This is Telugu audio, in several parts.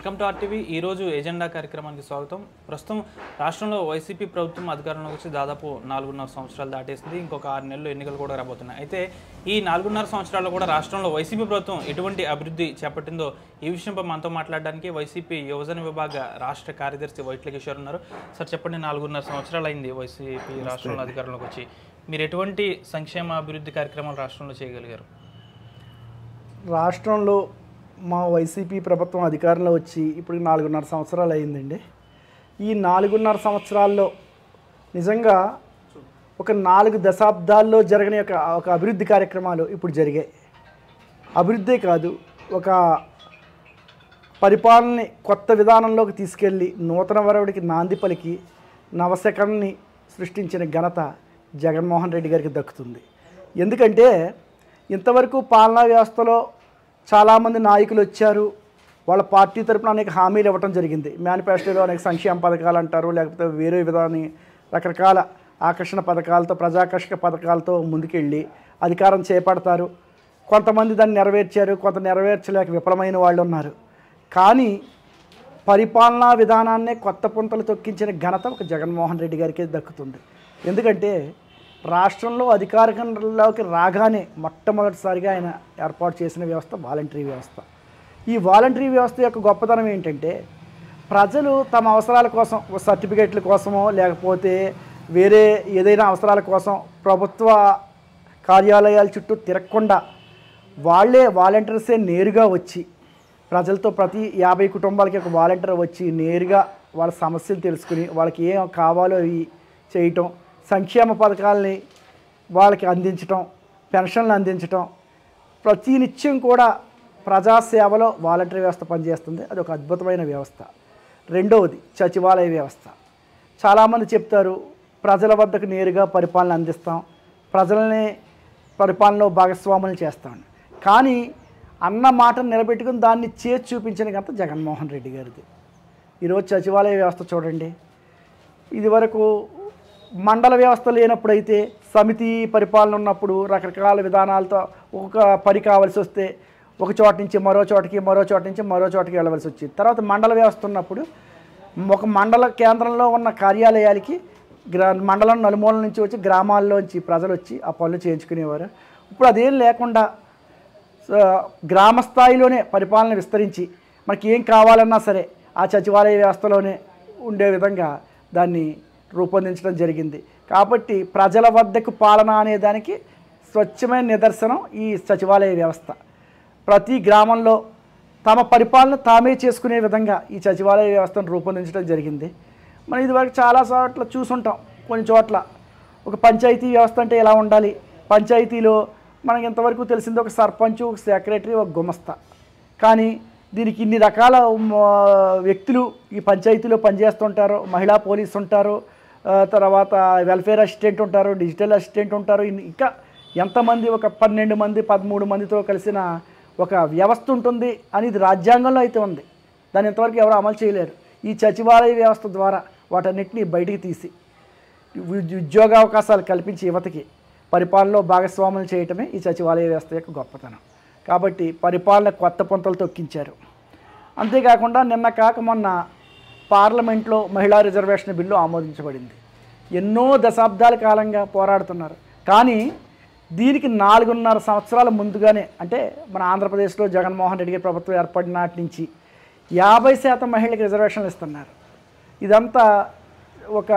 వెల్కమ్ టు ఆర్టీవీ ఈ రోజు ఎజెండా కార్యక్రమానికి స్వాగతం ప్రస్తుతం రాష్ట్రంలో వైసీపీ ప్రభుత్వం అధికారంలోకి వచ్చి దాదాపు నాలుగున్నర సంవత్సరాలు దాటేసింది ఇంకొక ఆరు నెలలు ఎన్నికలు కూడా రాబోతున్నాయి అయితే ఈ నాలుగున్నర సంవత్సరాల్లో కూడా రాష్ట్రంలో వైసీపీ ప్రభుత్వం ఎటువంటి అభివృద్ధి చేపట్టిందో ఈ విషయంపై మనతో మాట్లాడడానికి వైసీపీ యువజన విభాగ రాష్ట్ర కార్యదర్శి వైట్ల కిషోర్ ఉన్నారు సార్ చెప్పండి నాలుగున్నర సంవత్సరాలు అయింది వైసీపీ రాష్ట్రంలో అధికారంలోకి వచ్చి మీరు ఎటువంటి సంక్షేమ అభివృద్ధి కార్యక్రమాలు రాష్ట్రంలో చేయగలిగారు రాష్ట్రంలో మా వైసీపీ ప్రభుత్వం అధికారంలో వచ్చి ఇప్పుడు నాలుగున్నర సంవత్సరాలు అయిందండి ఈ నాలుగున్నర సంవత్సరాల్లో నిజంగా ఒక నాలుగు దశాబ్దాల్లో జరగని ఒక ఒక అభివృద్ధి కార్యక్రమాలు ఇప్పుడు జరిగాయి అభివృద్ధే కాదు ఒక పరిపాలనని కొత్త విధానంలోకి తీసుకెళ్ళి నూతన వరవుడికి నాంది పలికి నవశకాన్ని సృష్టించిన ఘనత జగన్మోహన్ రెడ్డి గారికి దక్కుతుంది ఎందుకంటే ఇంతవరకు పాలనా వ్యవస్థలో చాలామంది నాయకులు వచ్చారు వాళ్ళ పార్టీ తరపున అనేక హామీలు ఇవ్వటం జరిగింది మేనిఫెస్టోలో అనేక సంక్షేమ పథకాలు అంటారు లేకపోతే వేరే విధాని రకరకాల ఆకర్షణ పథకాలతో ప్రజాకర్షక పథకాలతో ముందుకెళ్ళి అధికారం చేపడతారు కొంతమంది దాన్ని నెరవేర్చారు కొంత నెరవేర్చలేక విఫలమైన వాళ్ళు ఉన్నారు కానీ పరిపాలనా విధానాన్నే కొత్త పుంతలు తొక్కించిన ఘనత ఒక జగన్మోహన్ రెడ్డి గారికి దక్కుతుంది ఎందుకంటే రాష్ట్రంలో అధికారంలోకి రాగానే మొట్టమొదటిసారిగా ఆయన ఏర్పాటు చేసిన వ్యవస్థ వాలంటరీ వ్యవస్థ ఈ వాలంటరీ వ్యవస్థ యొక్క గొప్పతనం ఏంటంటే ప్రజలు తమ అవసరాల కోసం ఓ సర్టిఫికెట్ల కోసమో లేకపోతే వేరే ఏదైనా అవసరాల కోసం ప్రభుత్వ కార్యాలయాల చుట్టూ తిరగకుండా వాళ్ళే వాలంటీర్సే నేరుగా వచ్చి ప్రజలతో ప్రతి యాభై కుటుంబాలకి ఒక వాలంటీర్ వచ్చి నేరుగా వాళ్ళ సమస్యలు తెలుసుకుని వాళ్ళకి ఏం కావాలో అవి చేయటం సంక్షేమ పథకాలని వాళ్ళకి అందించటం పెన్షన్లు అందించటం ప్రతి నిత్యం కూడా ప్రజాసేవలో వాలంటరీ వ్యవస్థ పనిచేస్తుంది అది ఒక అద్భుతమైన వ్యవస్థ రెండవది సచివాలయ వ్యవస్థ చాలామంది చెప్తారు ప్రజల వద్దకు నేరుగా పరిపాలన అందిస్తాం ప్రజల్ని పరిపాలనలో భాగస్వాములు చేస్తాం కానీ అన్న మాటను నిలబెట్టుకుని దాన్ని చేసి చూపించిన గంత జగన్మోహన్ రెడ్డి గారిది ఈరోజు సచివాలయ వ్యవస్థ చూడండి ఇదివరకు మండల వ్యవస్థ లేనప్పుడైతే సమితి పరిపాలన ఉన్నప్పుడు రకరకాల విధానాలతో ఒక పని కావాల్సి వస్తే ఒక చోట నుంచి మరో చోటకి మరో చోట నుంచి మరో చోటకి వెళ్ళవలసి వచ్చింది తర్వాత మండల వ్యవస్థ ఉన్నప్పుడు ఒక మండల కేంద్రంలో ఉన్న కార్యాలయాలకి గ్రా మండలం నలుమూలల నుంచి వచ్చి గ్రామాల్లోంచి ప్రజలు వచ్చి ఆ పనులు చేయించుకునేవారు ఇప్పుడు అదేం లేకుండా సో, గ్రామ స్థాయిలోనే పరిపాలన విస్తరించి మనకి ఏం కావాలన్నా సరే ఆ సచివాలయ వ్యవస్థలోనే ఉండే విధంగా దాన్ని రూపొందించడం జరిగింది కాబట్టి ప్రజల వద్దకు పాలన అనే దానికి స్వచ్ఛమైన నిదర్శనం ఈ సచివాలయ వ్యవస్థ ప్రతి గ్రామంలో తమ పరిపాలన తామే చేసుకునే విధంగా ఈ సచివాలయ వ్యవస్థను రూపొందించడం జరిగింది మనం ఇదివరకు చాలా చోట్ల చూసుంటాం కొన్ని చోట్ల ఒక పంచాయతీ వ్యవస్థ అంటే ఎలా ఉండాలి పంచాయతీలో మనకి ఇంతవరకు తెలిసింది ఒక సర్పంచ్ ఒక సెక్రటరీ ఒక గుమస్తా కానీ దీనికి ఇన్ని రకాల మ, వ్యక్తులు ఈ పంచాయతీలో పనిచేస్తుంటారు మహిళా పోలీస్ ఉంటారు ఆ, తర్వాత వెల్ఫేర్ అసిస్టెంట్ ఉంటారు డిజిటల్ అసిస్టెంట్ ఉంటారు ఇన్ని- ఇంకా ఎంతమంది ఒక పన్నెండు మంది పదమూడు మందితో కలిసిన ఒక వ్యవస్థ ఉంటుంది అని ఇది రాజ్యాంగంలో అయితే ఉంది దాన్ని ఇంతవరకు ఎవరు అమలు చేయలేరు ఈ సచివాలయ వ్యవస్థ ద్వారా వాటన్నిటిని బయటికి తీసి ఉద్య- ఉద్యోగ అవకాశాలు కల్పించి యువతకి పరిపాలనలో భాగస్వాములు చేయటమే ఈ సచివాలయ వ్యవస్థ యొక్క గొప్పతనం కాబట్టి పరిపాలన కొత్త పొంతలు తొక్కించారు అంతేకాకుండా నిన్న కాక మొన్న పార్లమెంట్లో మహిళా రిజర్వేషన్ బిల్లు ఆమోదించబడింది ఎన్నో దశాబ్దాల కాలంగా పోరాడుతున్నారు కానీ దీనికి నాలుగున్నర సంవత్సరాల ముందుగానే అంటే మన ఆంధ్రప్రదేశ్లో జగన్మోహన్ రెడ్డి గారి ప్రభుత్వం ఏర్పడిన నాటి నుంచి యాభై శాతం మహిళలకు రిజర్వేషన్లు ఇస్తున్నారు ఇదంతా ఒక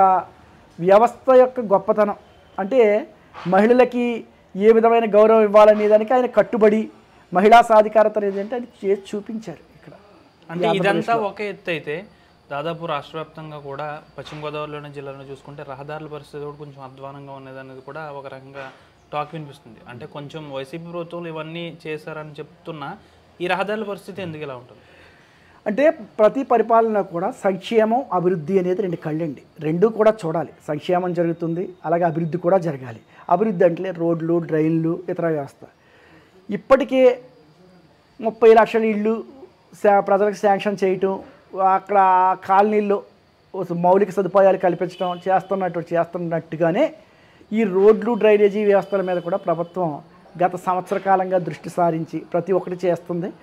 వ్యవస్థ యొక్క గొప్పతనం అంటే మహిళలకి ఏ విధమైన గౌరవం ఇవ్వాలనే దానికి ఆయన కట్టుబడి మహిళా సాధికారత అనేది అంటే ఆయన చేసి చూపించారు ఇక్కడ అంటే ఇదంతా ఒక ఎత్తు అయితే దాదాపు రాష్ట్ర వ్యాప్తంగా కూడా పశ్చిమ గోదావరిలోని జిల్లాలో చూసుకుంటే రహదారుల పరిస్థితి కూడా కొంచెం అధ్వానంగా ఉన్నది అనేది కూడా ఒక రకంగా టాక్ వినిపిస్తుంది అంటే కొంచెం వైసీపీ ప్రభుత్వం ఇవన్నీ చేశారని చెప్తున్నా ఈ రహదారుల పరిస్థితి ఎందుకు ఇలా ఉంటుంది అంటే ప్రతి పరిపాలన కూడా సంక్షేమం అభివృద్ధి అనేది రెండు కళ్ళండి రెండు కూడా చూడాలి సంక్షేమం జరుగుతుంది అలాగే అభివృద్ధి కూడా జరగాలి అభివృద్ధి అంటే రోడ్లు డ్రైన్లు ఇతర వ్యవస్థ ఇప్పటికే ముప్పై లక్షల ఇళ్ళు శా- ప్రజలకు శాంక్షన్ చేయటం అక్కడ ఆ కాలనీల్లో మౌలిక సదుపాయాలు కల్పించడం చేస్తున్నట్టు చేస్తున్నట్టుగానే ఈ రోడ్లు డ్రైనేజీ వ్యవస్థల మీద కూడా ప్రభుత్వం గత సంవత్సర కాలంగా దృష్టి సారించి ప్రతి ఒక్కటి చేస్తుంది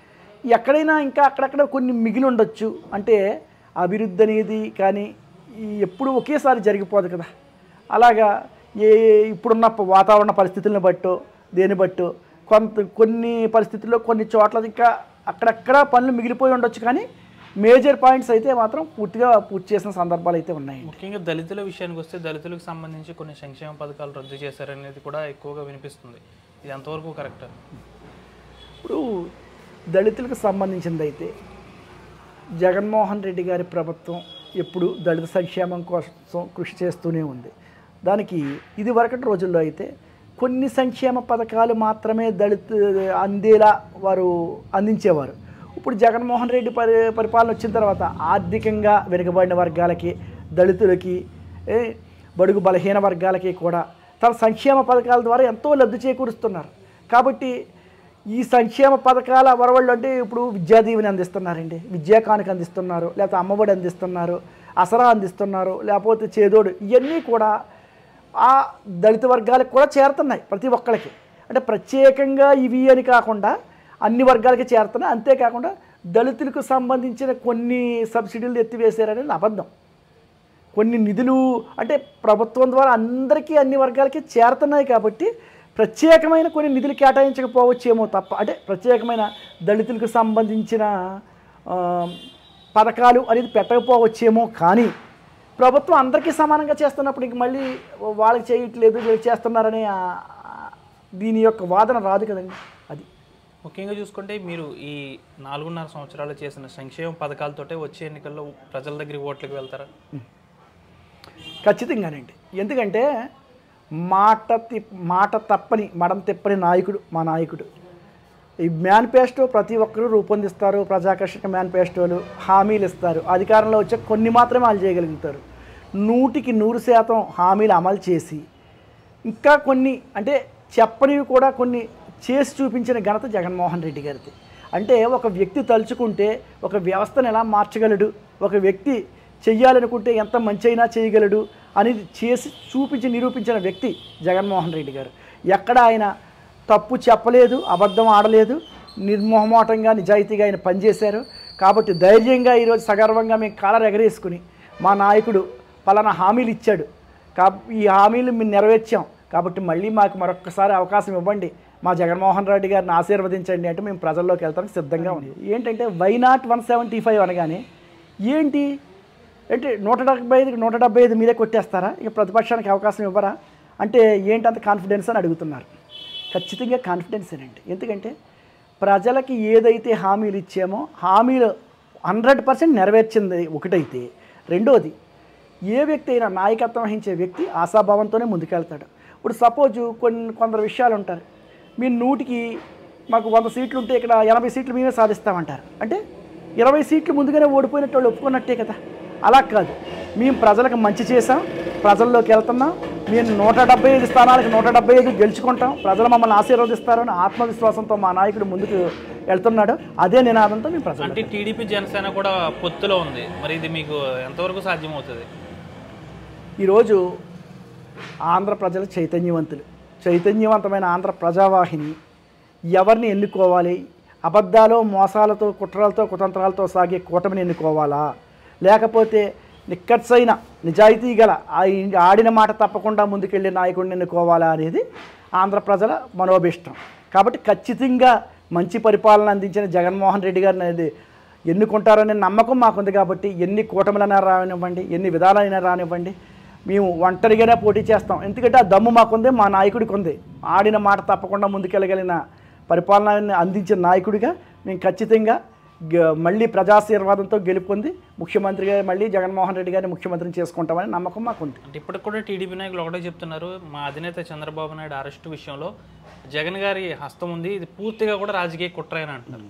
ఎక్కడైనా ఇంకా అక్కడక్కడ కొన్ని మిగిలి ఉండొచ్చు అంటే అభివృద్ధి అనేది కానీ ఈ ఎప్పుడు ఒకేసారి జరిగిపోదు కదా అలాగా ఏ ఇప్పుడున్న ప- వాతావరణ పరిస్థితులను బట్టో దేని బట్టో కొంత కొన్ని పరిస్థితుల్లో కొన్ని చోట్ల ఇంకా అక్కడక్కడ పనులు మిగిలిపోయి ఉండొచ్చు కానీ మేజర్ పాయింట్స్ అయితే మాత్రం పూర్తిగా పూర్తి చేసిన సందర్భాలు అయితే ఉన్నాయి ముఖ్యంగా దళితుల విషయానికి వస్తే దళితులకు సంబంధించి కొన్ని సంక్షేమ పథకాలు రద్దు చేశారనేది కూడా ఎక్కువగా వినిపిస్తుంది ఇది ఎంతవరకు కరెక్ట్ ఇప్పుడు దళితులకు సంబంధించింది అయితే జగన్మోహన్ రెడ్డి గారి ప్రభుత్వం ఎప్పుడు దళిత సంక్షేమం కోసం కృషి చేస్తూనే ఉంది దానికి ఇది వరకటి రోజుల్లో అయితే కొన్ని సంక్షేమ పథకాలు మాత్రమే దళిత అందేలా వారు అందించేవారు ఇప్పుడు జగన్మోహన్ రెడ్డి పరి పరిపాలన వచ్చిన తర్వాత ఆర్థికంగా వెనుకబడిన వర్గాలకి దళితులకి ఏ, బడుగు బలహీన వర్గాలకి కూడా తన సంక్షేమ పథకాల ద్వారా ఎంతో లబ్ధి చేకూరుస్తున్నారు కాబట్టి ఈ సంక్షేమ పథకాల వరవళ్ళు అంటే ఇప్పుడు విద్యాదీవెని అందిస్తున్నారండి విద్యా కానుక అందిస్తున్నారు లేకపోతే అమ్మఒడి అందిస్తున్నారు అసరా అందిస్తున్నారు లేకపోతే చేదోడు ఇవన్నీ కూడా ఆ దళిత వర్గాలకు కూడా చేరుతున్నాయి ప్రతి ఒక్కరికి అంటే ప్రత్యేకంగా ఇవి అని కాకుండా అన్ని వర్గాలకి చేరుతున్నాయి అంతేకాకుండా దళితులకు సంబంధించిన కొన్ని సబ్సిడీలు ఎత్తివేశారనేది అబద్ధం కొన్ని నిధులు అంటే ప్రభుత్వం ద్వారా అందరికీ అన్ని వర్గాలకి చేరుతున్నాయి కాబట్టి ప్రత్యేకమైన కొన్ని నిధులు కేటాయించకపోవచ్చేమో తప్ప అంటే ప్రత్యేకమైన దళితులకు సంబంధించిన ఆ, పథకాలు అనేది పెట్టకపోవచ్చేమో కానీ ప్రభుత్వం అందరికీ సమానంగా చేస్తున్నప్పుడు ఇంక మళ్ళీ వాళ్ళకి చేయట్లేదు వీళ్ళకి చేస్తున్నారనే ఆ, దీని యొక్క వాదన రాదు కదండి అది ముఖ్యంగా చూసుకుంటే మీరు ఈ నాలుగున్నర సంవత్సరాలు చేసిన సంక్షేమ పథకాలతోటే వచ్చే ఎన్నికల్లో ప్రజల దగ్గరికి ఓట్లకు వెళ్తారా ఖచ్చితంగానండి ఎందుకంటే మాట తి మాట తప్పని మడం తిప్పని నాయకుడు మా నాయకుడు ఈ మేనిఫెస్టో ప్రతి ఒక్కరూ రూపొందిస్తారు ప్రజాకర్షక మేనిఫెస్టోలు హామీలు ఇస్తారు అధికారంలో వచ్చే కొన్ని మాత్రమే అమలు చేయగలుగుతారు నూటికి నూరు శాతం హామీలు అమలు చేసి ఇంకా కొన్ని అంటే చెప్పనివి కూడా కొన్ని చేసి చూపించిన ఘనత జగన్మోహన్ రెడ్డి గారిది అంటే ఒక వ్యక్తి తలుచుకుంటే ఒక వ్యవస్థను ఎలా మార్చగలడు ఒక వ్యక్తి చెయ్యాలనుకుంటే ఎంత మంచి అయినా చేయగలడు అనేది చేసి చూపించి నిరూపించిన వ్యక్తి జగన్మోహన్ రెడ్డి గారు ఎక్కడ ఆయన తప్పు చెప్పలేదు అబద్ధం ఆడలేదు నిర్మోహమాటంగా నిజాయితీగా ఆయన పనిచేశారు కాబట్టి ధైర్యంగా ఈరోజు సగర్వంగా మేము కాలర్ ఎగరేసుకుని మా నాయకుడు పలానా హామీలు ఇచ్చాడు కా ఈ హామీలు మేము నెరవేర్చాం కాబట్టి మళ్ళీ మాకు మరొక్కసారి అవకాశం ఇవ్వండి మా జగన్మోహన్ రెడ్డి గారిని ఆశీర్వదించండి అంటే మేము ప్రజల్లోకి వెళ్తానికి సిద్ధంగా ఉంది ఏంటంటే why not one seventy five అనగానే ఏంటి అంటే నూట డెబ్బై ఐదుకి నూట డెబ్బై ఐదు మీరే కొట్టేస్తారా ఇక ప్రతిపక్షానికి అవకాశం ఇవ్వరా అంటే ఏంటంత కాన్ఫిడెన్స్ అని అడుగుతున్నారు ఖచ్చితంగా కాన్ఫిడెన్సేనండి ఎందుకంటే ప్రజలకి ఏదైతే హామీలు ఇచ్చామో హామీలు హండ్రెడ్ పర్సెంట్ నెరవేర్చింది ఒకటైతే రెండోది ఏ వ్యక్తి అయినా నాయకత్వం వహించే వ్యక్తి ఆశాభావంతోనే ముందుకెళ్తాడు ఇప్పుడు సపోజు కొన్ని కొందరు విషయాలు ఉంటారు మీ నూటికి మాకు వంద సీట్లు ఉంటే ఇక్కడ ఎనభై సీట్లు మేమే సాధిస్తామంటారు అంటే ఇరవై సీట్లు ముందుగానే ఓడిపోయినట్టు వాళ్ళు ఒప్పుకున్నట్టే కదా అలా కాదు మేము ప్రజలకు మంచి చేసాం ప్రజల్లోకి వెళ్తున్నాం మేము నూట డెబ్బై ఐదు స్థానాలకు నూట డెబ్బై ఐదు గెలుచుకుంటాం ప్రజలు మమ్మల్ని ఆశీర్వదిస్తారని ఆత్మవిశ్వాసంతో మా నాయకుడు ముందుకు వెళ్తున్నాడు అదే నినాదంతో మేము ప్రజలు అంటే టీడీపీ జనసేన కూడా పొత్తులో ఉంది మరి ఇది మీకు ఎంతవరకు సాధ్యమవుతుంది ఈరోజు ఆంధ్ర ప్రజలు చైతన్యవంతులు చైతన్యవంతమైన ఆంధ్ర ప్రజావాహిని ఎవరిని ఎన్నుకోవాలి అబద్ధాలు మోసాలతో కుట్రలతో కుతంత్రాలతో సాగే కూటమిని ఎన్నుకోవాలా లేకపోతే నిక్కట్సైన నిజాయితీ గల ఆ- ఆడిన మాట తప్పకుండా ముందుకెళ్ళే నాయకుడిని ఎన్నుకోవాలా అనేది ఆంధ్ర ప్రజల మనోభిష్టం కాబట్టి ఖచ్చితంగా మంచి పరిపాలన అందించిన జగన్మోహన్ రెడ్డి గారిని అనేది ఎన్నుకుంటారనే నమ్మకం మాకుంది కాబట్టి ఎన్ని కూటమిలైనా రానివ్వండి ఎన్ని విధాలైనా రానివ్వండి మేము ఒంటరిగానే పోటీ చేస్తాం ఎందుకంటే ఆ దమ్ము మాకుంది మా నాయకుడికి ఉంది ఆడిన మాట తప్పకుండా ముందుకెళ్ళగలిగిన పరిపాలన అందించిన నాయకుడిగా మేము ఖచ్చితంగా గ- మళ్ళీ ప్రజాశీర్వాదంతో గెలుపొంది ముఖ్యమంత్రిగా మళ్ళీ జగన్మోహన్ రెడ్డి గారిని ముఖ్యమంత్రిని చేసుకుంటామని నమ్మకం మాకుంది అంటే ఇప్పటికి కూడా టీడీపీ నాయకులు ఒకటే చెప్తున్నారు మా అధినేత చంద్రబాబు నాయుడు అరెస్టు విషయంలో జగన్ గారి హస్తం ఉంది ఇది పూర్తిగా కూడా రాజకీయ కుట్ర అని అంటున్నారు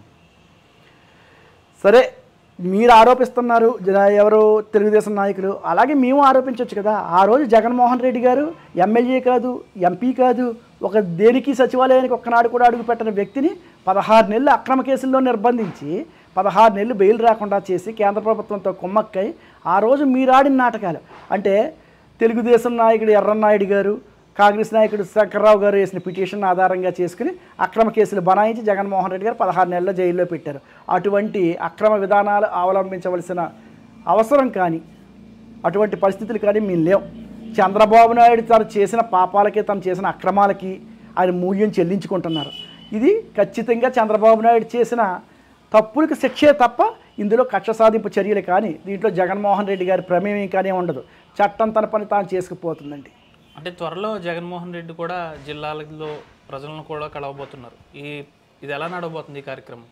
సరే మీరు ఆరోపిస్తున్నారు జన- ఎవరు తెలుగుదేశం నాయకులు అలాగే మేము ఆరోపించవచ్చు కదా ఆ రోజు జగన్మోహన్ రెడ్డి గారు ఎమ్మెల్యే కాదు ఎంపీ కాదు ఒక దేనికి సచివాలయానికి ఒక్కనాడు కూడా అడుగు పెట్టిన వ్యక్తిని పదహారు నెలలు అక్రమ కేసుల్లో నిర్బంధించి పదహారు నెలలు బెయిల్ రాకుండా చేసి కేంద్ర ప్రభుత్వంతో కుమ్మక్కై ఆ రోజు మీరు ఆడిన నాటకాలు అంటే తెలుగుదేశం నాయకుడు ఎర్రన్నాయుడు గారు కాంగ్రెస్ నాయకుడు శంకర్రావు గారు వేసిన పిటిషన్ ఆధారంగా చేసుకుని అక్రమ కేసులు బనాయించి జగన్మోహన్ రెడ్డి గారు పదహారు నెలల జైల్లో పెట్టారు అటువంటి అక్రమ విధానాలు అవలంబించవలసిన అవసరం కానీ అటువంటి పరిస్థితులు కానీ మేము లేవు చంద్రబాబు నాయుడు తను చేసిన పాపాలకి తను చేసిన అక్రమాలకి ఆయన మూల్యం చెల్లించుకుంటున్నారు ఇది ఖచ్చితంగా చంద్రబాబు నాయుడు చేసిన తప్పులకు శిక్షే తప్ప ఇందులో కక్ష సాధింపు చర్యలు కానీ దీంట్లో జగన్మోహన్ రెడ్డి గారి ప్రమేయం కానీ ఉండదు చట్టం తన పని తాను చేసుకుపోతుందండి అంటే త్వరలో జగన్మోహన్ రెడ్డి కూడా జిల్లాలలో ప్రజలను కూడా కలవబోతున్నారు ఈ ఇది ఎలా నడవబోతుంది ఈ కార్యక్రమం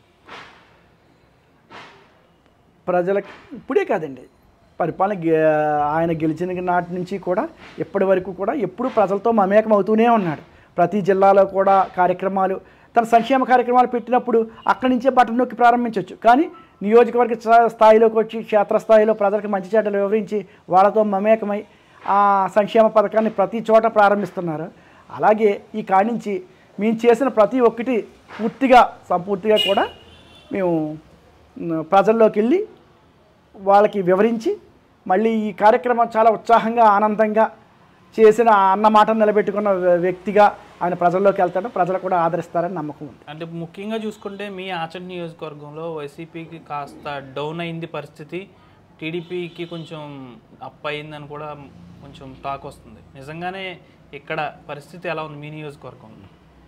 ప్రజలకు ఇప్పుడే కాదండి పరిపాలన గె- ఆయన గెలిచిన నాటి నుంచి కూడా ఇప్పటి వరకు కూడా ఎప్పుడు ప్రజలతో మమేకం అవుతూనే ఉన్నాడు ప్రతి జిల్లాలో కూడా కార్యక్రమాలు తన సంక్షేమ కార్యక్రమాలు పెట్టినప్పుడు అక్కడి నుంచే బటన్ నొక్కి ప్రారంభించవచ్చు కానీ నియోజకవర్గ స్థా- స్థాయిలోకి వచ్చి క్షేత్రస్థాయిలో ప్రజలకు మంచి చెడ్డలు వివరించి వాళ్ళతో మమేకమై ఆ సంక్షేమ పథకాన్ని ప్రతి చోట ప్రారంభిస్తున్నారు అలాగే ఈ కాడి నుంచి మేము చేసిన ప్రతి ఒక్కటి పూర్తిగా సంపూర్తిగా కూడా మేము మ్, ప్రజల్లోకి వెళ్ళి వాళ్ళకి వివరించి మళ్ళీ ఈ కార్యక్రమం చాలా ఉత్సాహంగా ఆనందంగా చేసిన ఆ అన్న మాట నిలబెట్టుకున్న వ్య- వ్యక్తిగా ఆయన ప్రజల్లోకి వెళ్తాడు ప్రజలు కూడా ఆదరిస్తారని నమ్మకం ఉంది అంటే ముఖ్యంగా చూసుకుంటే మీ ఆచండ్ నియోజకవర్గంలో వైసీపీకి కాస్త డౌన్ అయింది పరిస్థితి టీడీపీకి కొంచెం అప్ అయిందని కూడా కొంచెం టాక్ వస్తుంది నిజంగానే ఇక్కడ పరిస్థితి ఎలా ఉంది మీ నియోజకవర్గంలో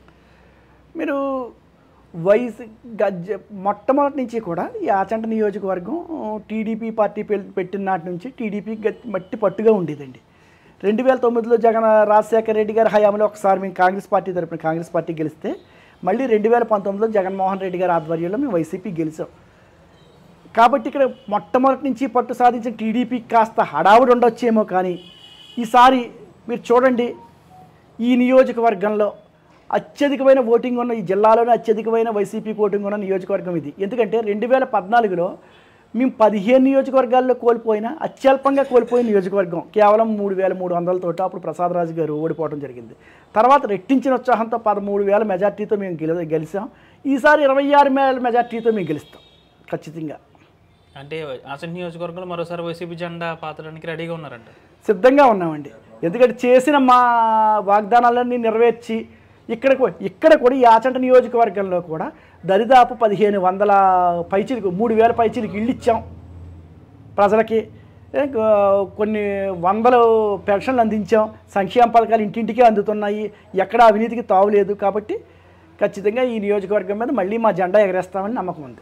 మీరు వైస్ గజ్జ మొట్టమొదటి నుంచి కూడా ఈ ఆచంట నియోజకవర్గం టీడీపీ పార్టీ పె- పెట్టిన నాటి నుంచి టీడీపీ గట్టి మట్టి పట్టుగా ఉండేదండి రెండు వేల తొమ్మిదిలో జగన్ రాజశేఖర రెడ్డి గారి హయాంలో ఒకసారి మేము కాంగ్రెస్ పార్టీ తరపున కాంగ్రెస్ పార్టీ గెలిస్తే మళ్ళీ రెండు వేల పంతొమ్మిదిలో జగన్మోహన్ రెడ్డి గారి ఆధ్వర్యంలో మేము వైసీపీ గెలిచాం కాబట్టి ఇక్కడ మొట్టమొదటి నుంచి పట్టు సాధించిన టీడీపీ కాస్త హడావుడి ఉండొచ్చేమో కానీ ఈసారి మీరు చూడండి ఈ నియోజకవర్గంలో అత్యధికమైన ఓటింగ్ ఉన్న ఈ జిల్లాలోనే అత్యధికమైన వైసీపీ ఓటింగ్ ఉన్న నియోజకవర్గం ఇది ఎందుకంటే రెండు వేల పద్నాలుగులో మేము పదిహేను నియోజకవర్గాల్లో కోల్పోయిన అత్యల్పంగా కోల్పోయిన నియోజకవర్గం కేవలం మూడు వేల మూడు వందలతో అప్పుడు ప్రసాదరాజు గారు ఓడిపోవడం జరిగింది తర్వాత రెట్టించిన ఉత్సాహంతో పదమూడు వేల మెజార్టీతో మేము గెలి గెలిచాం ఈసారి ఇరవై ఆరు వేల మెజార్టీతో మేము గెలుస్తాం ఖచ్చితంగా అంటే ఆచండ్ నియోజకవర్గంలో మరోసారి వైసీపీ జెండా పాతడానికి రెడీగా ఉన్నారంట సిద్ధంగా ఉన్నామండి ఎందుకంటే చేసిన మా వాగ్దానాలన్నీ నెరవేర్చి ఇక్కడ కూ- ఇక్కడ కూడా ఈ ఆచంట నియోజకవర్గంలో కూడా దరిదాపు పదిహేను వందల పైచీలకు మూడు వేల పైచీలకు ఇల్లు ఇచ్చాం ప్రజలకి ఏ, గ- కొన్ని వందలు పెన్షన్లు అందించాం సంక్షేమ పథకాలు ఇంటింటికి అందుతున్నాయి ఎక్కడ అవినీతికి తావులేదు కాబట్టి ఖచ్చితంగా ఈ నియోజకవర్గం మీద మళ్ళీ మా జెండా ఎగరేస్తామని నమ్మకం ఉంది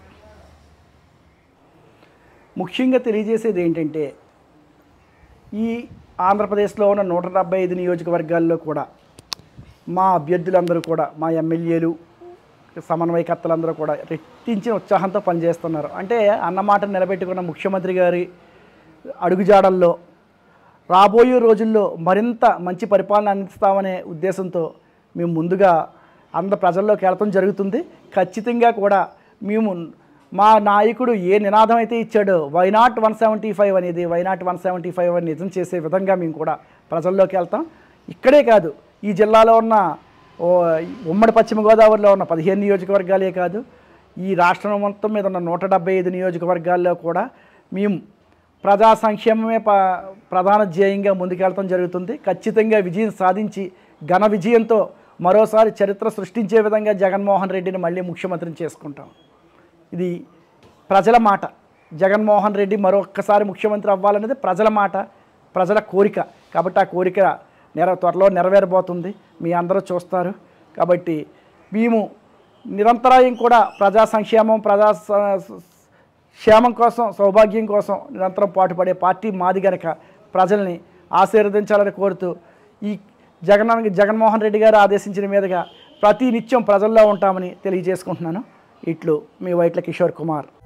ముఖ్యంగా తెలియజేసేది ఏంటంటే ఈ ఆంధ్రప్రదేశ్లో ఉన్న నూట డెబ్బై ఐదు నియోజకవర్గాల్లో కూడా మా అభ్యర్థులందరూ కూడా మా ఎమ్మెల్యేలు సమన్వయకర్తలందరూ కూడా రెట్టించిన ఉత్సాహంతో పనిచేస్తున్నారు అంటే అన్నమాట నిలబెట్టుకున్న ముఖ్యమంత్రి గారి అడుగుజాడల్లో రాబోయే రోజుల్లో మరింత మంచి పరిపాలన అందిస్తామనే ఉద్దేశంతో మేము ముందుగా అంద ప్రజల్లోకి వెళ్ళటం జరుగుతుంది ఖచ్చితంగా కూడా మేము మా నాయకుడు ఏ నినాదం అయితే ఇచ్చాడో why not one seventy five అనేది why not one seventy five అని నిజం చేసే విధంగా మేము కూడా ప్రజల్లోకి వెళ్తాం ఇక్కడే కాదు ఈ జిల్లాలో ఉన్న ఓ ఉమ్మడి పశ్చిమ గోదావరిలో ఉన్న పదిహేను నియోజకవర్గాలే కాదు ఈ రాష్ట్రం మొత్తం మీద ఉన్న నూట డెబ్బై ఐదు నియోజకవర్గాల్లో కూడా మేము ప్రజా సంక్షేమమే ప ప్రధాన ధ్యేయంగా ముందుకెళ్తాం జరుగుతుంది ఖచ్చితంగా విజయం సాధించి ఘన విజయంతో మరోసారి చరిత్ర సృష్టించే విధంగా జగన్మోహన్ రెడ్డిని మళ్ళీ ముఖ్యమంత్రిని చేసుకుంటాం ఇది ప్రజల మాట జగన్మోహన్ రెడ్డి మరొక్కసారి ముఖ్యమంత్రి అవ్వాలనేది ప్రజల మాట ప్రజల కోరిక కాబట్టి ఆ కోరిక నెర త్వరలో నెరవేరబోతుంది మీ అందరూ చూస్తారు కాబట్టి మేము నిరంతరాయం కూడా ప్రజా సంక్షేమం ప్రజా స- క్షేమం కోసం సౌభాగ్యం కోసం నిరంతరం పాటుపడే పార్టీ మాది గనక ప్రజల్ని ఆశీర్వదించాలని కోరుతూ ఈ జగన్ జగన్మోహన్ రెడ్డి గారు ఆదేశించిన మీదుగా ప్రతి నిత్యం ప్రజల్లో ఉంటామని తెలియజేసుకుంటున్నాను ఇట్లు మీ వైట్ల కిషోర్ కుమార్